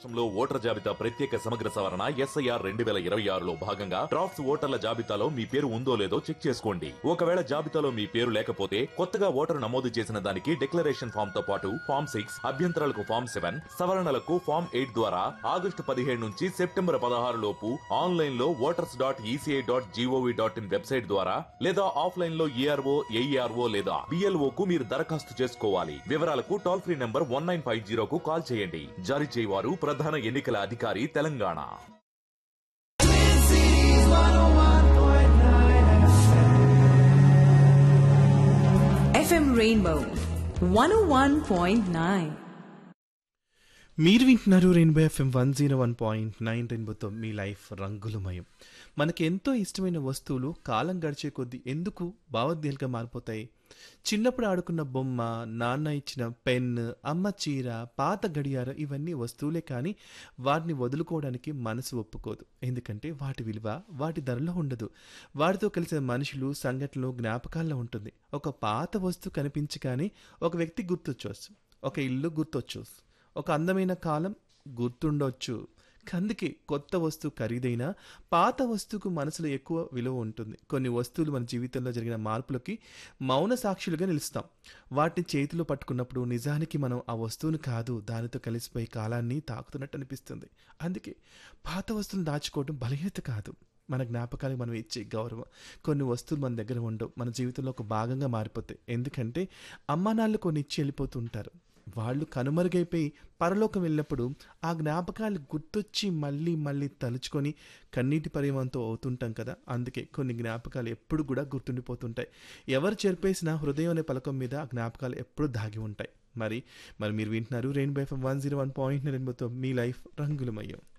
రాష్ట్రంలో ఓటర్ జాబితా ప్రత్యేక సమగ్ర సవరణ ఎస్ఐఆర్ రెండు వేల ఇరవై ఆరులో భాగంగా డ్రాఫ్ట్స్ ఓటర్ల జాబితాలో మీ పేరు ఉందో లేదో చెక్ చేసుకోండి ఒకవేళ జాబితాలో మీ పేరు లేకపోతే కొత్తగా ఓటరు నమోదు చేసిన దానికి డిక్లరేషన్ ఫామ్ తో పాటు ఫామ్ సిక్స్ అభ్యంతరాలకు ఫామ్ సెవెన్ సవరణలకు ఫామ్ ఎయిట్ ద్వారా ఆగస్టు పదిహేడు నుంచి సెప్టెంబర్ పదహారు లోపు ఆన్లైన్ లో voters dot ECI dot GOV dot in website ద్వారా లేదా ఆఫ్లైన్ లో ఈఆర్ఓ ఏఈఆర్ఓ లేదా బిఎల్ఓ కు మీరు దరఖాస్తు చేసుకోవాలి వివరాలకు toll free number one nine five జీరోకు కాల్ చేయండి జారీ చేయవారు ప్రధాన ఎన్నికల అధికారి తెలంగాణ FM Rainbow 101.9. మీరు వింటున్నారు Rainbow FM one zero one point nine రెయిన్బోతో మీ లైఫ్ రంగులమయం మనకి ఎంతో ఇష్టమైన వస్తువులు కాలం గడిచే కొద్దీ ఎందుకు భావోద్వేలుగా మారిపోతాయి చిన్నప్పుడు ఆడుకున్న బొమ్మ నాన్న ఇచ్చిన పెన్ అమ్మ చీర పాత గడియారం ఇవన్నీ వస్తువులే కానీ వాటిని వదులుకోవడానికి మనసు ఒప్పుకోదు ఎందుకంటే వాటి విలువ వాటి ధరలో ఉండదు వాటితో కలిసిన మనుషులు సంఘటనలు జ్ఞాపకాల్లో ఉంటుంది ఒక పాత వస్తువు కనిపించగానే ఒక వ్యక్తి గుర్తొచ్చు ఒక ఇల్లు గుర్తొచ్చు ఒక అందమైన కాలం గుర్తుండొచ్చు అందుకే కొత్త వస్తువు ఖరీదైనా పాత వస్తువుకు మనసులో ఎక్కువ విలువ ఉంటుంది కొన్ని వస్తువులు మన జీవితంలో జరిగిన మార్పులకి మౌన సాక్షులుగా నిలుస్తాం వాటిని చేతిలో పట్టుకున్నప్పుడు నిజానికి మనం ఆ వస్తువును కాదు దానితో కలిసిపోయి కాలాన్ని తాకుతున్నట్టు అనిపిస్తుంది అందుకే పాత వస్తువులు దాచుకోవడం బలహీనత కాదు మన జ్ఞాపకాలకు మనం ఇచ్చే గౌరవం కొన్ని వస్తువులు మన దగ్గర ఉండవు మన జీవితంలో ఒక భాగంగా మారిపోతాయి ఎందుకంటే అమ్మా నాన్నలు కొన్ని ఇచ్చి వెళ్ళిపోతుంటారు వాళ్ళు కనుమరుగైపోయి పరలోకం వెళ్ళినప్పుడు ఆ జ్ఞాపకాలు గుర్తొచ్చి మళ్ళీ మళ్ళీ తలుచుకొని కన్నీటి పరిమంతో అవుతుంటాం కదా అందుకే కొన్ని జ్ఞాపకాలు ఎప్పుడు కూడా గుర్తుండిపోతుంటాయి ఎవరు చెరిపేసినా హృదయం అనే పలకం మీద ఆ జ్ఞాపకాలు ఎప్పుడు దాగి ఉంటాయి మరి మరి మీరు వింటున్నారు Rainbow FM one zero one point రెయిన్బోతో మీ లైఫ్ రంగులమయ్యం